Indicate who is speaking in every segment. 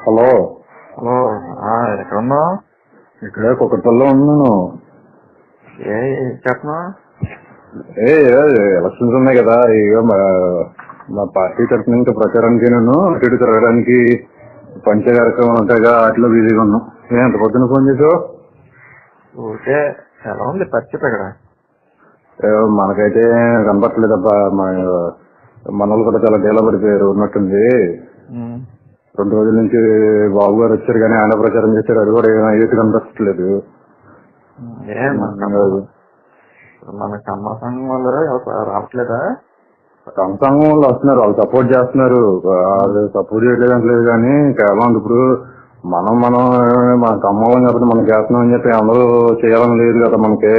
Speaker 1: Hello
Speaker 2: hello ఆ, ఎక్కడ ఉన్నావు
Speaker 1: ఇక్కడే కుక్కటిపల్లిలో ఉన్నాను
Speaker 2: ఏ చెప్పను
Speaker 1: ఏ ఏ, ఎలక్షన్స్ ఉన్నాయి కదా ఇక మా మా పార్టీ తరఫున ఇంకా ప్రచారానికి నేను అటు ఇటు తిరగడానికి పంచ కార్యక్రమాలు ఉంటాయిగా వాటిలో బిజీగా ఉన్నాం ఏ ఎంత పొద్దున ఫోన్ చేసావు
Speaker 2: ఊరికే ఎలా ఉంది పరిస్థితి అక్కడ
Speaker 1: ఏ, మనకైతే కనపట్లేదబ్బా మా మన వాళ్ళు కూడా చాలా డేలా పడిపోయారు ఉన్నట్టుంది
Speaker 2: ఉమ్.
Speaker 1: రెండు రోజుల నుంచి బాబు గారు వచ్చారు కానీ ఆయన ప్రచారం చేశారు అది కూడా ఏమీ ఏది కనిపించట్లేదు
Speaker 2: ఏ మన కమ్మ- మన కమ్మ సంఘం వాళ్ళు ఎవరు రావట్లేదా
Speaker 1: సంఘం వాళ్ళు వస్తున్నారు వాళ్ళు సపోర్ట్ చేస్తున్నారు వాళ్ళు సపోర్ట్ చేయలేదు అంటలేదు కానీ కేవలం ఇప్పుడు మనం మనం మన కమ్మలం కాబట్టి మనం చేస్తున్నాం అని చెప్పి అందరూ చేయాలని లేదు కదా మనకి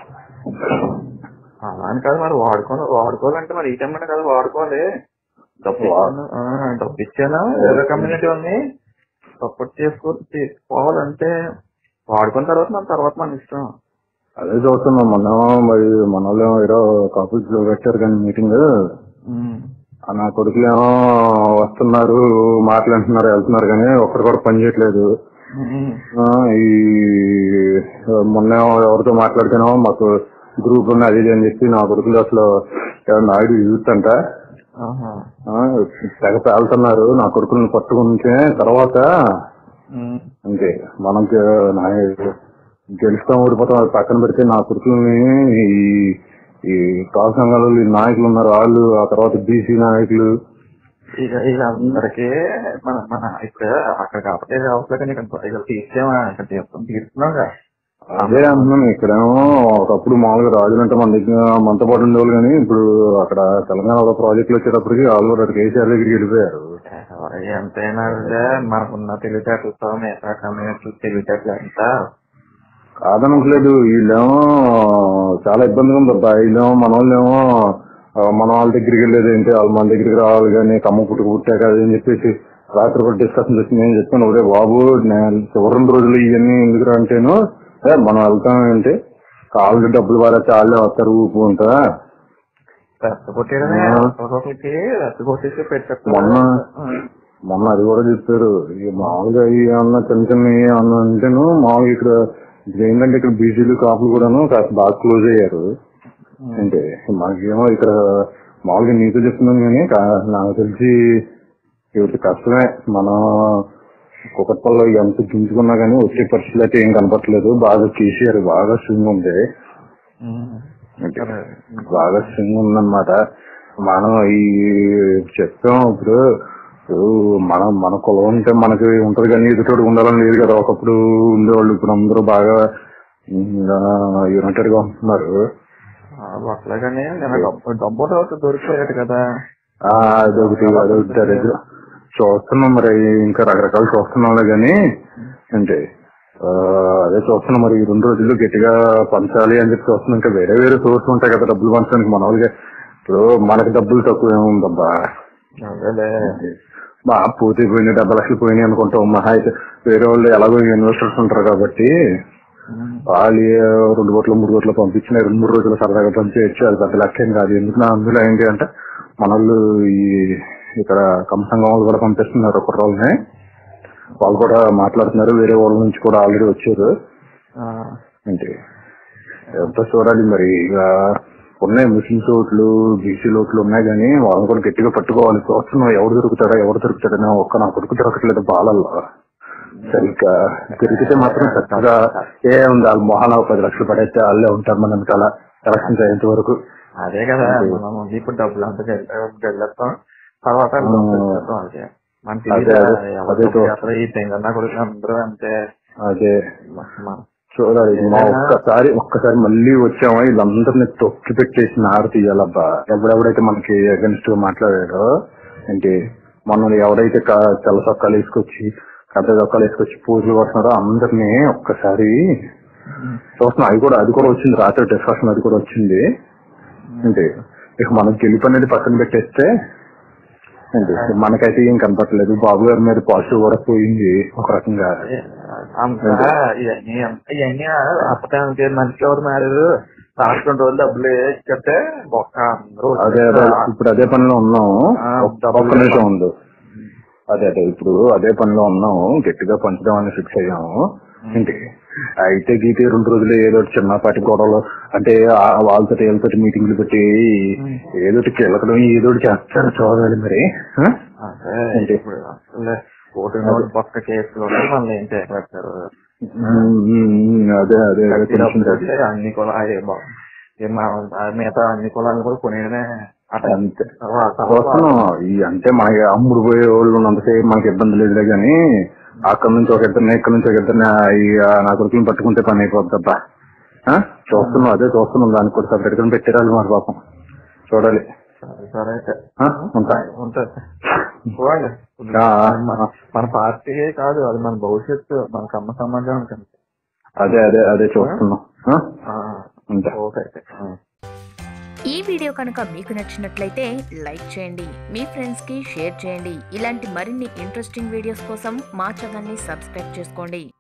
Speaker 2: అలా అని కాదు మరి వాడుకోవాలి వాడుకోవాలంటే మరి ఈ టైంలోనే కదా వాడుకోవాలి డబ్బు ఇచ్చాను ఆ, డబ్బు ఇచ్చాను వేరే కమ్యూనిటీ ఉంది సపోర్ట్ చేసుకో చేసుకోవాలంటే వాడుకున్న తర్వాత మన తర్వాత మన ఇష్టం
Speaker 1: అదే చూస్తున్నాం మొన్న మరి మన వాళ్ళు ఏమో ఏదో కాపుల్స్ పెట్టారు కానీ మీటింగ్
Speaker 2: ఉమ్.
Speaker 1: నా కొడుకులేమో వస్తున్నారు మాట్లాడుతున్నారు వెళ్తున్నారు కానీ ఒక్కరు కూడా పని చేయట్లేదు
Speaker 2: ఉమ్.
Speaker 1: ఆ, ఈ మొన్న ఎవరితో మాట్లాడుతున్నామో మాకు గ్రూప్ ఉంది అది ఇది అని చెప్పి నా కొడుకులు అసలు ఎవరు నాయుడు యూత్ అంట
Speaker 2: ఆహా.
Speaker 1: ఆ, తెగ పేలుతున్నారు నా కొడుకులను పట్టుకుంటే తర్వాత
Speaker 2: ఉమ్.
Speaker 1: అంతే మనం గె- నా- గెలుస్తాం ఓడిపోతాం అది పక్కన పెడితే నా కొడుకుల్ని ఈ ఈ కాపు సంఘాలు ఈ నాయకులు ఉన్నారు వాళ్ళు ఆ తర్వాత బీసీ నాయకులు
Speaker 2: ఇక ఇక అందరికి మన మన ఇప్పుడు అక్కడ కాబట్టి రావట్లేదు నీకు ఇక్కడ తీసేమా ఇక్కడ తీస్తాం తీస్తున్నాగా
Speaker 1: అదే అంటున్నాను ఇక్కడేమో ఒకప్పుడు మామూలుగా రాజులు అంటే మన దగ్గర మనతో పాటు ఉండేవాళ్ళు కానీ ఇప్పుడు అక్కడ తెలంగాణ ఒక ప్రాజెక్టులు వచ్చేటప్పటికి వాళ్ళు కూడా కేసీఆర్ దగ్గరికి వెళ్ళిపోయారు
Speaker 2: ఎవరు ఎంతైనా సరే మనకున్న తెలివితేటలతో మిగతా కమ్యూనిటీ తెలివితేటలు ఎంత
Speaker 1: కాదనట్లేదు వీళ్ళేమో చాలా ఇబ్బందిగా ఉంది అబ్బా వీళ్ళేమో మన వాళ్ళేమో ఆ, మన వాళ్ళ దగ్గరికి వెళ్ళేది ఏంటి వాళ్ళు మన దగ్గరికి రావాలి కానీ కమ్మ పుట్టుకు పుట్టాక అది అని చెప్పేసి రాత్రి కూడా డిస్కషన్ చేసి నేను చెప్పాను ఒరే బాబు నేను చివరి రెండు రోజులు ఇవన్నీ ఎందుకు అంటేను "ఏ, మనం వెళ్తాం ఏంటి కాళ్ళు డబ్బులు వారా చాలే వస్తారు ఊపు ఉంటా
Speaker 2: రెచ్చ కొట్టేయడమే
Speaker 1: ఆ.
Speaker 2: ఒక్కొక్కరికి రెచ్చ కొట్టేసి పెట్టేస్తారు
Speaker 1: మొన్న- మొన్న అది కూడా చెప్పారు ఇక మామూలుగా ఏమన్నా చిన్న చిన్న ఏమన్నా అంటేను మామూలుగా ఇక్కడ ఇక్కడ ఏంటంటే ఇక్కడ బీసీలు కాపులు కూడాను కాస్త బాగా క్లోజ్ అయ్యారు అంటే మాకేమో ఇక్కడ మామూలుగా నీతో చెప్తున్నాను కానీ కా- నాకు తెలిసి ఇవి కష్టమే మనం కుక్కట్పల్లో ఎంత గింజుకున్నా కానీ వచ్చే పరిస్థితులు అయితే ఏం కనపట్లేదు బాగా కేసీఆర్ బాగా స్వింగ్ ఉంది
Speaker 2: ఉమ్.
Speaker 1: అంటే బాగా స్వింగ్ ఉందన్నమాట మనం ఈ చెప్తాం ఇప్పుడు ఇప్పుడు మనం మన కులం ఉంటే మనకి ఉంటది కానీ ఎదుటోడు ఉండాలని లేదు కదా ఒకప్పుడు ఉండేవాళ్ళు ఇప్పుడు అందరూ బాగా యునైటెడ్ గా ఉంటున్నారు
Speaker 2: ఆ, అట్లాగని నేను డబ్బు డబ్బు తర్వాత దొరికిపోయాడు కదా
Speaker 1: ఆ, అదొకటి అదొకటి అదొకటి. చూస్తున్నాం మరి ఇంకా రకరకాలు చూస్తున్నాంలే కానీ అంటే ఆ, అదే చూస్తున్నాం మరి ఈ రెండు రోజుల్లో గట్టిగా పంచాలి అని చెప్పి చూస్తున్నాం ఇంకా వేరే వేరే సోర్స్ ఉంటాయి కదా డబ్బులు పంచడానికి మన వాళ్ళకి ఇప్పుడు మనకి డబ్బులు తక్కువ ఏముందబ్బా
Speaker 2: అదేలే
Speaker 1: మా పోతే పోయినాయి డెబ్బై లక్షలు పోయినాయి అనుకుంటాం మహా అయితే వేరే వాళ్ళు ఎలాగో ఇన్వెస్టర్స్ ఉంటారు కాబట్టి
Speaker 2: ఉమ్.
Speaker 1: వాళ్ళు ఏ రెండు కోట్లు మూడు కోట్లు పంపించిన రెండు మూడు రోజులు సరదాగా పంపించవచ్చు అది పెద్ద లెక్క ఏం కాదు ఎందుకు నా అందులో ఏంటి అంటే మన వాళ్ళు ఈ ఇక్కడ కంసంగం వాళ్ళు కూడా పంపిస్తున్నారు ఒక రోజుని వాళ్ళు కూడా మాట్లాడుతున్నారు వేరే వాళ్ళ నుంచి కూడా ఆల్రెడీ వచ్చారు
Speaker 2: ఆ,
Speaker 1: అంటే ఎంత చూడాలి మరి ఇక ఉన్నాయి ముస్లింస్ ఓట్లు బీసీ ఓట్లు ఉన్నాయి కానీ వాళ్ళని కూడా గట్టిగా పట్టుకోవాలి చూస్తున్నాం ఎవరు దొరుకుతాడా ఎవరు దొరుకుతాడని ఒక్క నా కొడుకు దొరకట్లేదు బాలల్లో సరిగ్గా దొరికితే మాత్రం చక్కగా ఏ ఉంది వాళ్ళ మొహాన ఒక పది లక్షలు పడైతే వాళ్ళే ఉంటారు మన వెనకాల ఎలక్షన్స్ అయ్యేంత వరకు
Speaker 2: అదే కదా మనం ముందు ఇప్పుడు డబ్బులు అంతా గెళ్ళేస్తాం తర్వాత డబ్బులు ఇచ్చేస్తాం అదే మన
Speaker 1: అదే,
Speaker 2: తెలియదా
Speaker 1: అదే,
Speaker 2: ఎవరు
Speaker 1: అదే
Speaker 2: డబ్బులు
Speaker 1: తో-
Speaker 2: చేస్తారో ఈ తెంగన్నా కొడుకు అందరూ అంతే
Speaker 1: అదే
Speaker 2: మ- మ-
Speaker 1: చూడాలి మా ఒక్కసారి ఒక్కసారి మళ్ళీ వచ్చామా వీళ్ళందరినీ తొక్కి పెట్టేసి నారు తీయాలబ్బా ఎవడెవడైతే మనకి అగెన్స్ట్ గా మాట్లాడాడో అంటే మన ఎవరైతే క- తెల్ల చొక్కాలు వేసుకొచ్చి పెద్ద చొక్కాలు వేసుకొచ్చి పూజలు కొడుతున్నారో అందరినీ ఒక్కసారి చూస్తున్నాం అది కూడా అది కూడా వచ్చింది రాత్రి డిస్కషన్ అది కూడా వచ్చింది అంటే ఇక మనం గెలుపు అనేది పక్కన పెట్టేస్తే అంటే మనకైతే ఏం కనపట్లేదు బాబు గారి మీద పాజిటివ్ కూడా పోయింది ఒక రకంగా
Speaker 2: అంతా ఇవన్నీ ఇవన్నీ అప్పటానికి మనిషి ఎవరు మారారు లాస్ట్ రెండు రోజులు డబ్బులు ఇచ్చేస్తే ఒక్క అందరూ
Speaker 1: అదే అదే ఇప్పుడు అదే పనిలో ఉన్నాం
Speaker 2: ఆ,
Speaker 1: ఒక్క- ఒక్క నిమిషం ఉంది అదే అదే ఇప్పుడు అదే పనిలో ఉన్నాము గట్టిగా పంచుదామని ఫిక్స్ అయ్యాము ఏంటి అయితే గీతే రెండు రోజులు ఏదో ఒకటి చిన్నపాటి గొడవలు అంటే ఆ- వాళ్ళతో వీళ్ళతో మీటింగ్లు పెట్టి ఏదో ఒకటి కిలకడం ఏదో ఒకటి చేస్తారు చూడాలి మరి ఆ?
Speaker 2: అదే
Speaker 1: ఏంటి?
Speaker 2: ఇప్పుడు అసలు ఓటు నోటు పక్క కేసులో మళ్ళీ ఏం చేయగలుగుతారు
Speaker 1: ఉమ్, ఉమ్, ఉమ్, అదే అదే అదే కొంచెం అది.
Speaker 2: అన్ని కులాలు మిగతా అన్ని కులాలను కూడా కొనేయడమే అట్లా
Speaker 1: అంతే
Speaker 2: తర్వాత
Speaker 1: వస్తున్నాం ఈ అంటే మనకి అమ్ముడు పోయే వాళ్ళు ఉన్నంతసేపు మనకి ఇబ్బంది లేదులే కానీ అక్కడ నుంచి ఒక ఇద్దరిని ఇక్కడ నుంచి ఒక ఇద్దరిని ఆ- ఈ ఆ నా కొడుకుని పట్టుకుంటే పని అయిపోద్దబ్బా ఆ? చూస్తున్నాం అదే చూస్తున్నాం దానికి కూడా సపరేట్ గా పెట్టిరాలి మరి పాపం చూడాలి
Speaker 2: సరే సరే అయితే
Speaker 1: ఆ? ఉంటా
Speaker 2: ఉంటుంది చూడండి
Speaker 1: ఆ,
Speaker 2: మన- మన పార్టీ కాదు అది మన భవిష్యత్తు మన కమ్మ సమాజానికి అంతే.
Speaker 1: అదే అదే అదే చూస్తున్నాం ఆ?
Speaker 2: ఆ,
Speaker 1: ఉంటా
Speaker 2: ఓకే అయితే ఆ.
Speaker 3: ఈ వీడియో కనుక మీకు నచ్చినట్లయితే లైక్ చేయండి మీ ఫ్రెండ్స్కి షేర్ చేయండి ఇలాంటి మరిన్ని ఇంట్రెస్టింగ్ వీడియోస్ కోసం మా ఛానల్ని సబ్స్క్రైబ్ చేసుకోండి